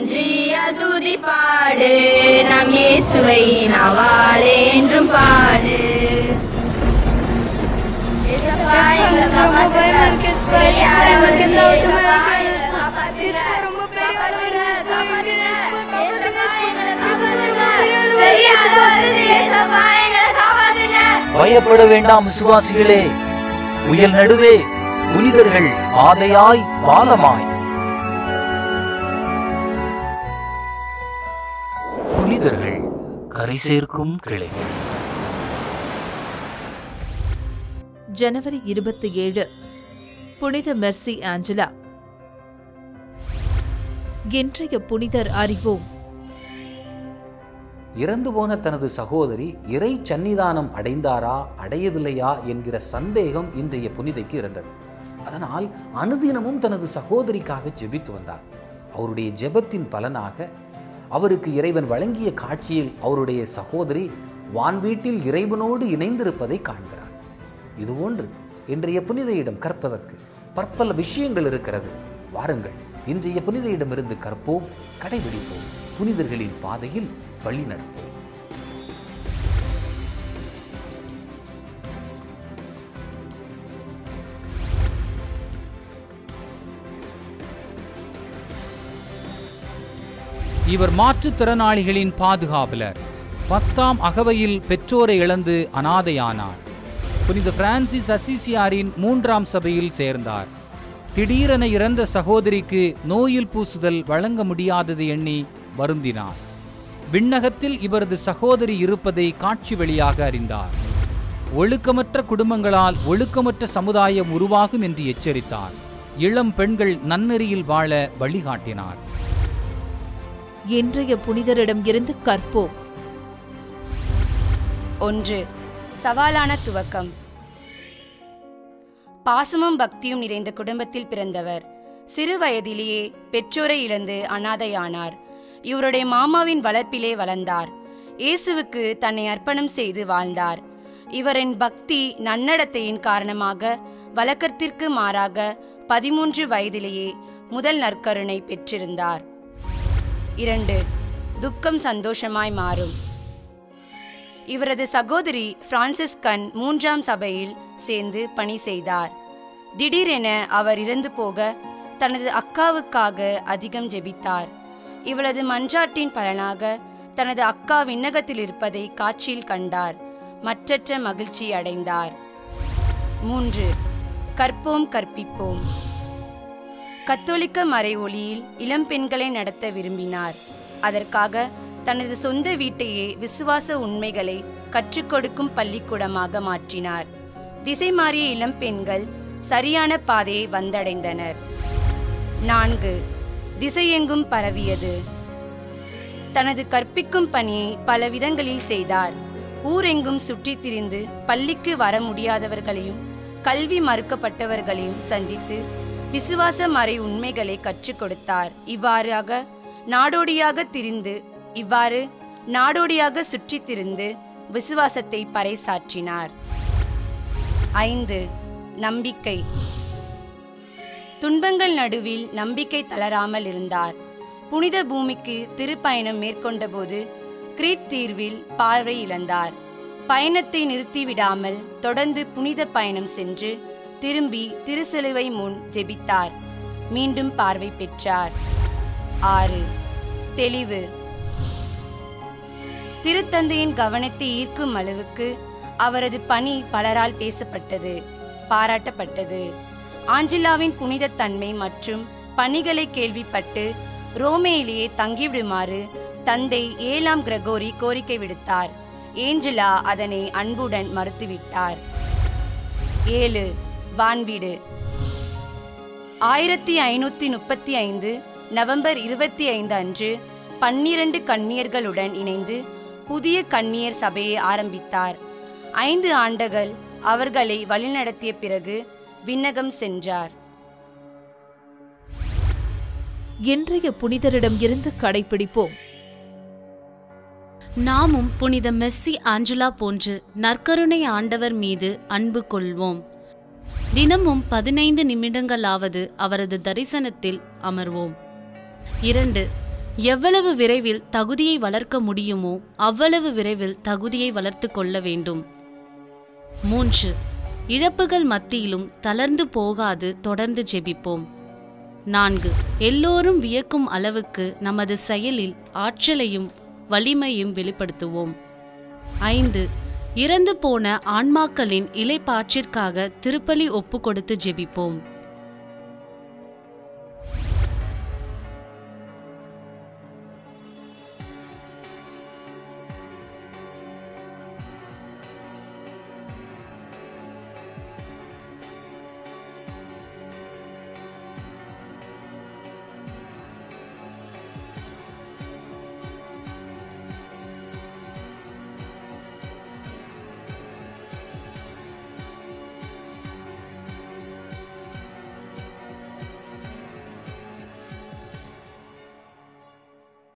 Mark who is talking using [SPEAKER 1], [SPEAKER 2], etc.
[SPEAKER 1] இன்றிய துதி பாடு நம் இயேசுவை நவாலே என்றும் பாடு ஏசப்பா, எங்களை காப்பாத்துங்க. பெரிய அளவுக்கு ஏசப்பா, எங்களை காப்பாத்துங்க. காப்பாத்துங்க, காப்பாத்துங்க. ஏசப்பா, எங்களை காப்பாத்துங்க. பெரிய அளவு வருது, ஏசப்பா, எங்களை காப்பாத்துங்க.
[SPEAKER 2] பயப்பட வேண்டாம் விசுவாசிகளே புயல் நடுவே புனிதர்கள் பாதையாய் பாலமாய் புனிதர்கள் கரை சேர்க்கும் கிளை
[SPEAKER 3] ஜனவரி இருபத்தி ஏழு புனித மெர்சி ஆஞ்சலா இன்றைய புனிதர் அறிவோம்
[SPEAKER 4] இறந்து போன தனது சகோதரி இறை சன்னிதானம் அடைந்தாரா அடையவில்லையா என்கிற சந்தேகம் இன்றைய புனிதைக்கு இருந்தது அதனால் அனுதினமும் தனது சகோதரிக்காக ஜெபித்து வந்தார் அவருடைய ஜெபத்தின் பலனாக அவருக்கு இறைவன் வழங்கிய காட்சியில் அவருடைய சகோதரி வான்வீட்டில் இறைவனோடு இணைந்திருப்பதை காண்கிறார் இதுபோன்று இன்றைய புனிதையிடம் கற்பதற்கு பற்பல விஷயங்கள் இருக்கிறது வாருங்கள் இன்றைய புனிதையிடமிருந்து கற்போம் கடைபிடிப்போம் புனிதர்களின் பாதையில் வழி நடப்போம்
[SPEAKER 5] இவர் மாற்றுத்திறனாளிகளின் பாதுகாவலர் பத்தாம் அகவையில் பெற்றோரை இழந்து அனாதையானார் புனித பிரான்சிஸ் அசிசியாரின் மூன்றாம் சபையில் சேர்ந்தார் திடீரென இறந்த சகோதரிக்கு நோயில் பூசுதல் வழங்க முடியாதது எண்ணி வருந்தினார் விண்ணகத்தில் இவரது சகோதரி இருப்பதை காட்சி வழியாக அறிந்தார் ஒழுக்கமற்ற குடும்பங்களால் ஒழுக்கமற்ற சமுதாயம் உருவாகும் என்று எச்சரித்தார் இளம் பெண்கள் நன்னெறியில் வாழ வழிகாட்டினார்
[SPEAKER 3] இன்றைய புனிதரிடம் இருந்து கற்போம்
[SPEAKER 6] ஒன்று சவாலான துவக்கம் பாசமும் பக்தியும் நிறைந்த குடும்பத்தில் பிறந்தவர் சிறு வயதிலேயே பெற்றோரை இழந்து அனாதையானார் இவருடைய மாமாவின் வளர்ப்பிலே வளர்ந்தார் இயேசுவுக்கு தன்னை அர்ப்பணம் செய்து வாழ்ந்தார் இவரின் பக்தி நன்னடத்தையின் காரணமாக வழக்கத்திற்கு மாறாக பதிமூன்று வயதிலேயே முதல் நற்கருணை பெற்றிருந்தார் இரண்டு துக்கம் சந்தோஷமாய் மாறும் இவரது சகோதரி பிரான்சிஸ்கன் மூன்றாம் சபையில் சேர்ந்து பணி செய்தார் திடீரென அவர் இறந்து போக தனது அக்காவுக்காக அதிகம் ஜெபித்தார் இவளது மன்றாட்டின் பலனாக தனது அக்கா விண்ணகத்தில் இருப்பதை காட்சியில் கண்டார் மற்றற்ற மகிழ்ச்சி அடைந்தார் மூன்று கற்போம் கற்பிப்போம் கத்தோலிக்க மறை ஒளியில் இளம்பெண்களை நடத்த விரும்பினார் அதற்காக தனது சொந்த வீட்டையே விசுவாச உண்மைகளை கற்றுக் கொடுக்கும் பள்ளிக்கூடமாக மாற்றினார் திசை மாறிய இளம்பெண்கள் சரியான பாதையை வந்தடைந்தனர் நான்கு திசையெங்கும் பரவியது தனது கற்பிக்கும் பணியை பல விதங்களில் செய்தார் ஊரெங்கும் சுற்றித் திரிந்து பள்ளிக்கு வர முடியாதவர்களையும் கல்வி மறுக்கப்பட்டவர்களையும் சந்தித்து விசுவாச மறை உண்மைகளை கற்றுக் கொடுத்தார் இவ்வாறாக நாடோடியாக திரிந்து இவ்வாறு நாடோடியாக சுற்றித் திரிந்து விசுவாசத்தை பறைசாற்றினார் ஐந்து நம்பிக்கை துன்பங்கள் நடுவில் நம்பிக்கை தளராமல் இருந்தார் புனித பூமிக்கு திருப்பயணம் மேற்கொண்டபோது கிரீட் தீர்வில் பார்வை இழந்தார் பயணத்தை நிறுத்திவிடாமல் தொடர்ந்து புனித பயணம் சென்று திரும்பி திருசிலுவை முன் ஜெபித்தார் மீண்டும் பார்வை பெற்றார் ஆறு தெளிவு திருத்தந்தையின் கவனத்தை ஈர்க்கும் அளவுக்கு அவரது பணி பலரால் பேசப்பட்டது பாராட்டப்பட்டது ஆஞ்சலாவின் புனிதத்தன்மை மற்றும் பணிகளை கேள்விப்பட்டு ரோமேயிலேயே தங்கிவிடுமாறு தந்தை ஏழாம் கிரகோரி கோரிக்கை விடுத்தார் ஏஞ்சலா அதனை அன்புடன் மறுத்துவிட்டார் ஏழு வான்வீடு ஆயிரத்தி ஐநூத்தி முப்பத்தி ஐந்து நவம்பர் இருபத்தி ஐந்து அன்று பன்னிரண்டு கன்னியர்களுடன் இணைந்து புதிய கன்னியர் சபையை ஆரம்பித்தார் ஐந்து ஆண்டுகள் அவர்களை வழிநடத்திய பிறகு விண்ணகம் சென்றார்
[SPEAKER 3] இன்றைய புனிதரிடம் இருந்து கடைபிடிப்போம்
[SPEAKER 7] நாமும் புனித மெஸ்ஸி ஆஞ்சலா போன்று நற்கருணை ஆண்டவர் மீது அன்பு கொள்வோம் தினமும் பதினைந்து நிமிடங்களாவது அவரது தரிசனத்தில் அமர்வோம் இரண்டு எவ்வளவு விரைவில் தகுதியை வளர்க்க முடியுமோ அவ்வளவு விரைவில் தகுதியை வளர்த்து கொள்ள வேண்டும் மூன்று இழப்புகள் மத்தியிலும் தளர்ந்து போகாது தொடர்ந்து ஜெபிப்போம் நான்கு எல்லோரும் வியக்கும் அளவுக்கு நமது செயலில் ஆற்றலையும் வலிமையும் வெளிப்படுத்துவோம் ஐந்து இறந்து போன ஆன்மாக்களின் இலைப்பாற்றிற்காக திருப்பலி ஒப்பு கொடுத்து ஜெபிப்போம்